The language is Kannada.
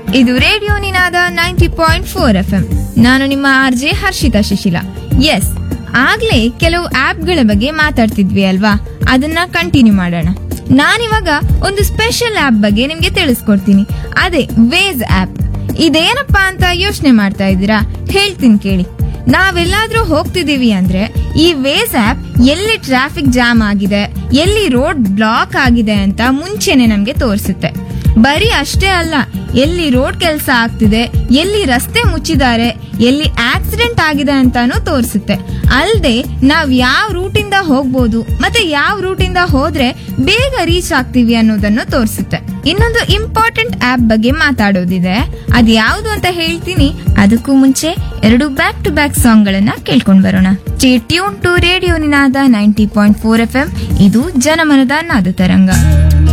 ಇದು radio Ninada ninety point four F M ನಾನು ನಿಮ್ಮ R J Harshitha Shishila S ಆಗ್ಲೇ ಕೆಲವು ಆಪ್ಗಳ ಬಗ್ಗೆ ಮಾತಾಡ್ತಿದ್ವಿ ಅಲ್ವಾ ಅದನ್ನ ಕಂಟಿನ್ಯೂ ಮಾಡೋಣ ನಾನಿವಾಗ ಒಂದು ಸ್ಪೆಷಲ್ ಆಪ್ ಬಗ್ಗೆ ನಿಮ್ಗೆ ತಿಳಿಸ್ಕೊಡ್ತೀನಿ ಅದೇ ವೇಸ್ ಆಪ್ ಇದೇನಪ್ಪಾ ಅಂತ ಯೋಚನೆ ಮಾಡ್ತಾ ಇದ್ದೀರಾ ಹೇಳ್ತೀನಿ ಕೇಳಿ ನಾವೆಲ್ಲಾದ್ರೂ ಹೋಗ್ತಿದೀವಿ ಅಂದ್ರೆ ಈ ವೇಸ್ ಆಪ್ ಎಲ್ಲಿ ಟ್ರಾಫಿಕ್ ಜಾಮ್ ಆಗಿದೆ ಎಲ್ಲಿ ರೋಡ್ ಬ್ಲಾಕ್ ಆಗಿದೆ ಅಂತ ಮುಂಚೆನೆ ನಮ್ಗೆ ತೋರಿಸುತ್ತೆ ಬರೀ ಅಷ್ಟೇ ಅಲ್ಲ ಎಲ್ಲಿ ರೋಡ್ ಕೆಲಸ ಆಗ್ತಿದೆ ಎಲ್ಲಿ ರಸ್ತೆ ಮುಚ್ಚಿದ್ದಾರೆ ಎಲ್ಲಿ ಆಕ್ಸಿಡೆಂಟ್ ಆಗಿದೆ ಅಂತಾನು ತೋರಿಸುತ್ತೆ ಅಲ್ದೆ ನಾವ್ ಯಾವ ರೂಟಿಂದ ಹೋಗ್ಬೋದು ಮತ್ತೆ ಯಾವ ರೂಟಿಂದ ಹೋದ್ರೆ ಬೇಗ ರೀಚ್ ಆಗ್ತೀವಿ ಅನ್ನೋದನ್ನು ತೋರಿಸುತ್ತೆ ಇನ್ನೊಂದು ಇಂಪಾರ್ಟೆಂಟ್ ಆಪ್ ಬಗ್ಗೆ ಮಾತಾಡೋದಿದೆ ಅದ್ ಯಾವುದು ಅಂತ ಹೇಳ್ತೀನಿ ಅದಕ್ಕೂ ಮುಂಚೆ ಎರಡು ಬ್ಯಾಕ್ ಟು ಬ್ಯಾಕ್ ಸಾಂಗ್ ಗಳನ್ನ ಕೇಳ್ಕೊಂಡ್ ಬರೋಣ tune to radio Ninada ninety point four F M ಇದು ಜನಮನದ ನಾದ ತರಂಗ